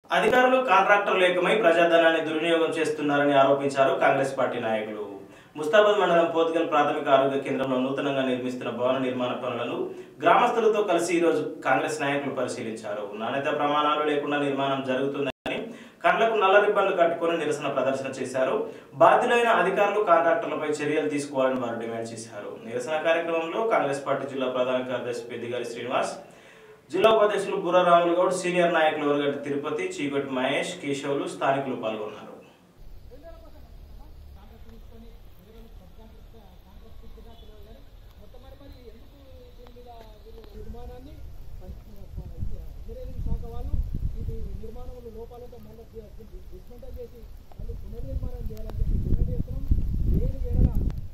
అధికారులు కాంట్రాక్టర్లు ఏకమై ప్రజాధనాన్ని దుర్వినియోగం చేస్తున్నారని ఆరోపించారు కాంగ్రెస్ పార్టీ నాయకులు ముస్తాబాద్ మండలం పోతుగల్ ప్రాథమిక ఆరోగ్య కేంద్రంలో నూతనంగా నిర్మిస్తున్న భవన నిర్మాణ పనులను గ్రామస్తులతో కలిసి ఈరోజు కాంగ్రెస్ నాయకులు పరిశీలించారు నాణ్యత ప్రమాణాలు లేకుండా నిర్మాణం జరుగుతుందని కండ్లకు నల్ల రిబ్బన్లు కట్టుకొని నిరసన ప్రదర్శన చేశారు బాధ్యులైన అధికారులు కాంట్రాక్టర్లపై చర్యలు తీసుకోవాలని వారు డిమాండ్ చేశారు నిరసన కార్యక్రమంలో కాంగ్రెస్ పార్టీ జిల్లా ప్రధాన కార్యదర్శి పెద్దిగారి శ్రీనివాస్ జిల్లా ఉపాధ్యక్షులు బుర్ర రాములు గౌడ్ సీనియర్ నాయకులు వరగట్టి తిరుపతి చీకటి మహేష్ కేశవులు స్థానికులు పాల్గొన్నారు నిర్మాణాన్ని ఇంజనీరింగ్ శాఖ వాళ్ళు ఇది నిర్మాణంలో లోపాలతో మళ్ళీ డిస్మెంటల్ చేసి మళ్ళీ పునర్నిర్మాణం చేయాలని చెప్పి డిమాండ్ చేస్తున్నాం దేని వేళ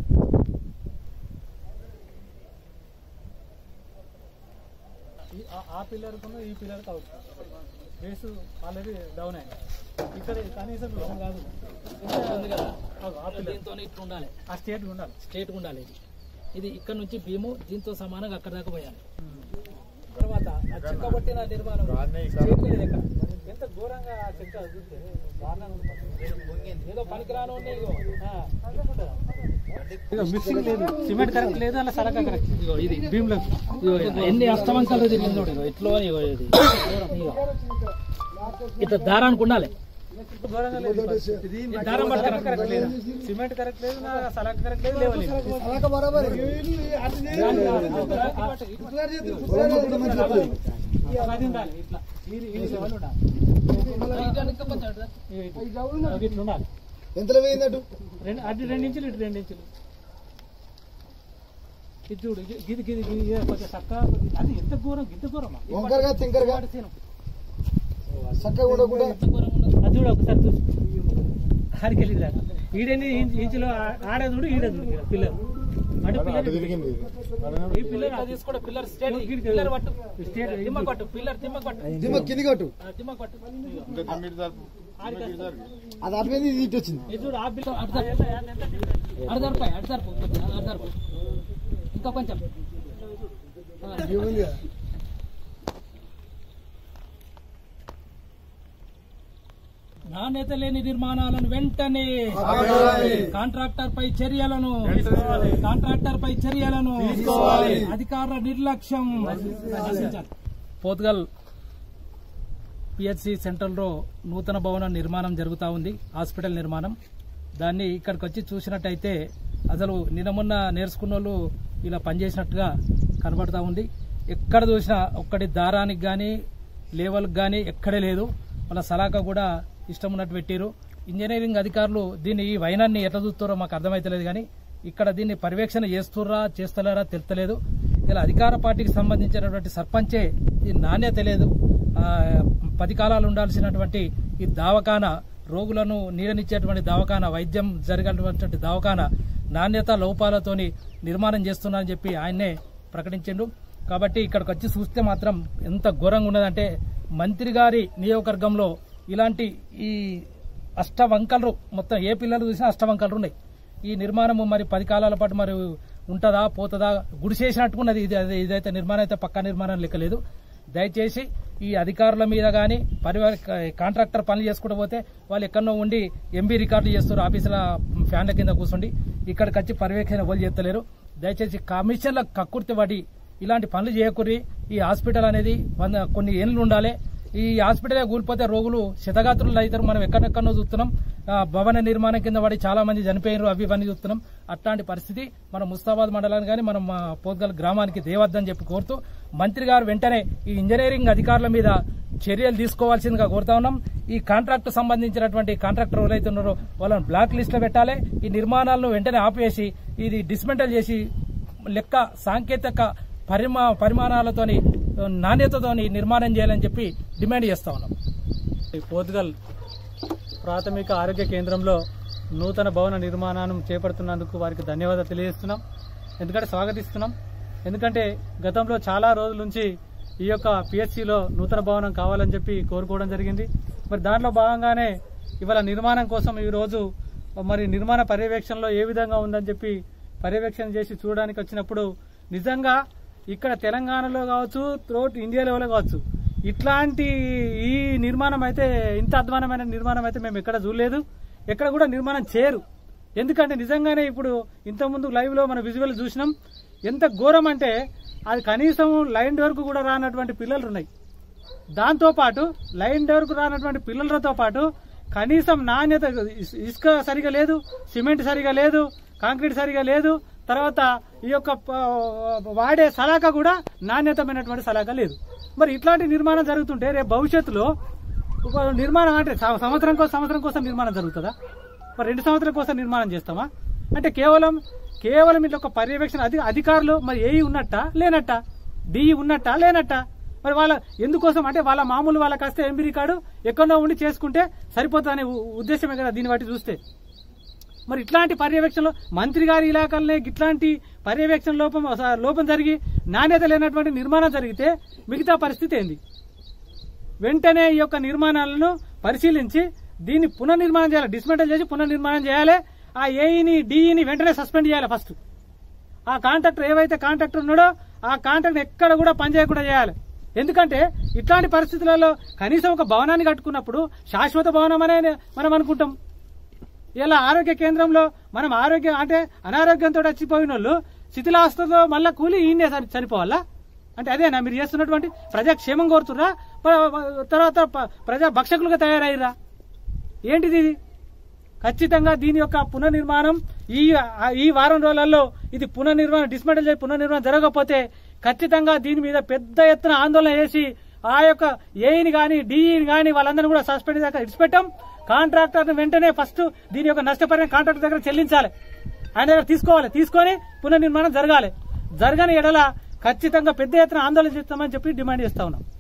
ఈ- ఆ- ఆ పిల్లర్కును ఈ పిల్లర్కి అవుట్ బేస్ ఆల్రెడీ డౌన్ అయింది ఇక్కడ కనీసం డౌన్ కాదు ఉంది కదా అగో, ఆ పిల్లర్ దీంతో ఇట్లా ఉండాలి ఆ స్టేట్ ఉండాలి స్ట్రేట్ ఉండాలి ఇది ఇది ఇక్కడ నుంచి భీము దీంతో సమానంగా అక్కడ దాకా పోయాలి తర్వాత ఆ చెక్క పట్టిన నిర్మాణం స్ట్రేట్ లేదు ఇక్కడ ఎంత ఘోరంగా చెక్క చూస్తే దారుణంగా ఉంటుంది. ఏదో పనికిరాను ఉన్నాయి ఇగో ఆ, ఇగో మిస్సింగ్ లేదు సిమెంట్ కరెక్ట్ లేదు అలా సరక కరెక్ట్ ఇగో ఇది భీమ్ లో ఇగో ఎన్ని అష్టవంకాలు తిరిగింది చూడు ఇగో ఇట్లో ఇగో ఇది ఇగో ఇట్లా దారానికి ఉండాలి ఘోరంగా లేదు ఈ పరిస్థితి. ఈ దారం పట్టు కరెక్ట్ కరెక్ట్ లేదు సిమెంట్ కరెక్ట్ లేదు నా సలక కరెక్ట్ లేదు లేవలేదు అది ఉండాలి ఇట్లా ఇది ఇది లెవెల్ ఉండాలి ఇగో ఇది. అది ఇట్లా ఉండాలి ఎంతలో పోయిందటు రెండు అది రెండు ఇంచులు ఇటు రెండు ఇంచులు ఇది చూడు ఇది- గిది గిది గిది ఇది కొంచెం చక్క అది ఎంత ఘోరం ఇంత ఘోరమా వంకరగా తింకరగా చక్కగా ఉండకుండా అది చూడు ఒకసారి చూసి ఆడికి వెళ్ళి దాకా ఈడెన్ని ఇంచు- ఇంచులు ఆ- ఆడ చూడు ఈడ చూడు ఈడ పిల్లలు అంటే పిల్లలు తిరిగింది ఈ పిల్లలు అది తీసుకోవడం పిల్లర్ స్ట్రేట్ గిడి- పిల్లర్ పట్టు స్టేట్ తిమ్మక్ పట్టు పిల్లర్ తిమ్మక్ పట్టు దిమ్మ కింది కట్టు ఆ, తిమ్మక్ పట్టు ఇగో. అది అటువైంది ఇది ఇటు వచ్చింది ఇది చూడు ఆ పిల్లలు అటు జరుపు. అటు జరుపు అటు జరుపు కొద్దిగా, అటు జరుపు ఇంకా కొంచెం ఆ, నాణ్యత లేని నిర్మాణాలను వెంటనే కాంట్రాక్టర్ పై చర్యలను కాంట్రాక్టర్ పై చర్యలను అధికారుల నిర్లక్ష్యం నశించాలి. పోతుగల్ పిహెచ్సి సెంట్రల్లో నూతన భవన నిర్మాణం జరుగుతూ ఉంది హాస్పిటల్ నిర్మాణం దాన్ని ఇక్కడికి వచ్చి చూసినట్టయితే అసలు నిన్న మొన్న నేర్చుకున్న వాళ్ళు ఇలా పనిచేసినట్టుగా కనబడతా ఉంది ఎక్కడ చూసినా ఒక్కటి దారానికి కానీ లేవల్కి కానీ ఎక్కడే లేదు వాళ్ళ సలాక కూడా ఇష్టం ఉన్నట్టు పెట్టారు ఇంజనీరింగ్ అధికారులు దీన్ని ఈ వైనాన్ని ఎట్లా చూస్తారో మాకు అర్థమైతలేదు కానీ ఇక్కడ దీన్ని పర్యవేక్షణ చేస్తుర్రా చేస్తలేరా తెలుస్తలేదు ఇలా అధికార పార్టీకి సంబంధించినటువంటి సర్పంచే ఈ నాణ్యత లేదు ఆ, పది కాలాలు ఉండాల్సినటువంటి ఈ దవాఖాన రోగులను నీడనిచ్చేటువంటి దవాఖాన వైద్యం జరగాల్సినటువంటి దవాఖాన నాణ్యత లోపాలతోని నిర్మాణం చేస్తున్నారని చెప్పి ఆయన్నే ప్రకటించిండు కాబట్టి ఇక్కడికి వచ్చి చూస్తే మాత్రం ఎంత ఘోరంగా ఉన్నదంటే మంత్రి గారి నియోజకవర్గంలో ఇలాంటి ఈ అష్టవంకలు మొత్తం ఏ పిల్లలు చూసినా అష్టవంకలు ఉన్నాయి ఈ నిర్మాణము మరి పది కాలాల పాటు మరి ఉంటుందా పోతుందా గుడిసేసినట్టుకున్నది ఇది అది- ఇదైతే నిర్మాణం అయితే పక్కా నిర్మాణం లెక్కలేదు దయచేసి ఈ అధికారుల మీద కానీ పరివార కాంట్రాక్టర్ పనులు చేసుకుంటూ పోతే వాళ్ళు ఎక్కడో ఉండి ఎంబీ రికార్డులు చేస్తారు ఆఫీసుల ఫ్యాన్ల కింద కూర్చోండి ఇక్కడికి వచ్చి పర్యవేక్షణ ఎవరు చేస్తలేరు దయచేసి కమిషన్ల కక్కుర్తి పడి ఇలాంటి పనులు చేయకూరి ఈ హాస్పిటల్ అనేది వంద కొన్ని ఏళ్ళు ఉండాలి ఈ హాస్పిటలే కూలిపోతే రోగులు శతగాత్రులు అవుతారు మనం ఎక్కడెక్కడో చూస్తున్నాం ఆ, భవన నిర్మాణం కింద పడి చాలా మంది చనిపోయారు అవి ఇవన్నీ చూస్తున్నాం అట్లాంటి పరిస్థితి మన ముస్తాబాద్ మండలానికి కానీ మనం మా పోద్గల్ గ్రామానికి దేవద్దని చెప్పి కోరుతూ మంత్రి గారు వెంటనే ఈ ఇంజనీరింగ్ అధికారుల మీద చర్యలు తీసుకోవాల్సిందిగా కోరుతా ఉన్నాం ఈ కాంట్రాక్ట్ సంబంధించినటువంటి కాంట్రాక్టర్ ఎవరైతే ఉన్నారో వాళ్ళని బ్లాక్ లిస్ట్ లో పెట్టాలి ఈ నిర్మాణాలను వెంటనే ఆపేసి ఇది డిస్మెంటల్ చేసి లెక్క సాంకేతిక పరిమా పరిమాణాలతోని నాణ్యతతోని నిర్మాణం చేయాలని చెప్పి డిమాండ్ చేస్తా ఉన్నాం పోర్తుగల్ ప్రాథమిక ఆరోగ్య కేంద్రంలో నూతన భవన నిర్మాణం చేపడుతున్నందుకు వారికి ధన్యవాదాలు తెలియజేస్తున్నాం ఎందుకంటే స్వాగతిస్తున్నాం ఎందుకంటే గతంలో చాలా రోజుల నుంచి ఈ యొక్క పిహెచ్సిలో నూతన భవనం కావాలని చెప్పి కోరుకోవడం జరిగింది మరి దాంట్లో భాగంగానే ఇవాళ నిర్మాణం కోసం ఈ రోజు మరి నిర్మాణ పర్యవేక్షణలో ఏ విధంగా ఉందని చెప్పి పర్యవేక్షణ చేసి చూడడానికి వచ్చినప్పుడు నిజంగా ఇక్కడ తెలంగాణలో కావచ్చు త్రోట్ ఇండియా లెవెల్లో కావచ్చు ఇట్లాంటి ఈ నిర్మాణం అయితే ఇంత అధ్వానమైన నిర్మాణం అయితే మేము ఎక్కడ చూడలేదు ఎక్కడ కూడా నిర్మాణం చేయరు ఎందుకంటే నిజంగానే ఇప్పుడు ఇంతకుముందు లైవ్ లో మన విజువల్ చూసినాం ఎంత ఘోరం అంటే అది కనీసం లైన్ వరకు కూడా రానటువంటి పిల్లలు ఉన్నాయి దాంతో పాటు లైన్ వరకు రానటువంటి పిల్లలతో పాటు కనీసం నాణ్యత ఇస్- ఇసుక సరిగా లేదు సిమెంట్ సరిగా లేదు కాంక్రీట్ సరిగా లేదు తర్వాత ఈ యొక్క ప- వాడే సలాక కూడా నాణ్యతమైనటువంటి సలాక లేదు మరి ఇట్లాంటి నిర్మాణం జరుగుతుంటే రేపు భవిష్యత్తులో ఒక నిర్మాణం అంటే సం- సంవత్సరం కోసం సంవత్సరం కోసం నిర్మాణం జరుగుతుందా మరి రెండు సంవత్సరాల కోసం నిర్మాణం చేస్తామా అంటే కేవలం కేవలం ఇట్లా ఒక పర్యవేక్షణ అధి అధికారులు మరి ఏఈ ఉన్నట్ట లేనట్ట డిఈ ఉన్నట్ట లేనట్ట మరి వాళ్ళ ఎందుకోసం అంటే వాళ్ళ మామూలు వాళ్ళకి వస్తే ఎంపీ రికార్డు ఎక్కడో ఉండి చేసుకుంటే సరిపోతుంది అనే ఉ- ఉద్దేశమే కదా దీన్ని బట్టి చూస్తే మరి ఇట్లాంటి పర్యవేక్షణలో మంత్రి గారి ఇలాకాలనే ఇట్లాంటి పర్యవేక్షణ లోపం అస- లోపం జరిగి నాణ్యత లేనటువంటి నిర్మాణం జరిగితే మిగతా పరిస్థితి ఏంది వెంటనే ఈ యొక్క నిర్మాణాలను పరిశీలించి దీన్ని పునర్నిర్మాణం చేయాలి డిస్మెంటల్ చేసి పునర్నిర్మాణం చేయాలి ఆ ఏఈని డిఈని వెంటనే సస్పెండ్ చేయాలి ఫస్ట్ ఆ కాంట్రాక్టర్ ఏవైతే కాంట్రాక్టర్ ఉన్నాడో ఆ కాంట్రాక్టర్ ఎక్కడ కూడా పనిచేయకుండా చేయాలి ఎందుకంటే ఇట్లాంటి పరిస్థితులలో కనీసం ఒక భవనాన్ని కట్టుకున్నప్పుడు శాశ్వత భవనం అనే మనం అనుకుంటాం ఇలా ఆరోగ్య కేంద్రంలో మనం ఆరోగ్యం అంటే అనారోగ్యంతో చచ్చిపోయిన వాళ్ళు శిథిలాస్తుతో మళ్ళా కూలి ఈయనే చని- చనిపోవాలా అంటే అదేనా మీరు చేస్తున్నటువంటి ప్రజాక్షేమం కోరుతుర్రా ప- తర్వాత ప- ప్రజా భక్షకులుగా తయారయ్యారా ఏంటిది ఇది ఖచ్చితంగా దీని యొక్క పునర్నిర్మాణం ఈ ఈ వారం రోజులలో ఇది పునర్నిర్మాణం డిస్మెంటల్ చేసి పునర్నిర్మాణం జరగకపోతే ఖచ్చితంగా దీని మీద పెద్ద ఎత్తున ఆందోళన చేసి ఆ యొక్క ఏఈని కానీ డిఈని కానీ వాళ్ళందరినీ కూడా సస్పెండ్ దాకా ఇడిచిపెట్టాం కాంట్రాక్టర్ వెంటనే ఫస్ట్ దీని యొక్క నష్టపరిహారం కాంట్రాక్టర్ దగ్గర చెల్లించాలి ఆయన దగ్గర తీసుకోవాలి తీసుకొని పునర్నిర్మాణం జరగాలి జరగని ఎడల ఖచ్చితంగా పెద్ద ఎత్తున ఆందోళన చేస్తామని చెప్పి డిమాండ్ చేస్తా ఉన్నాం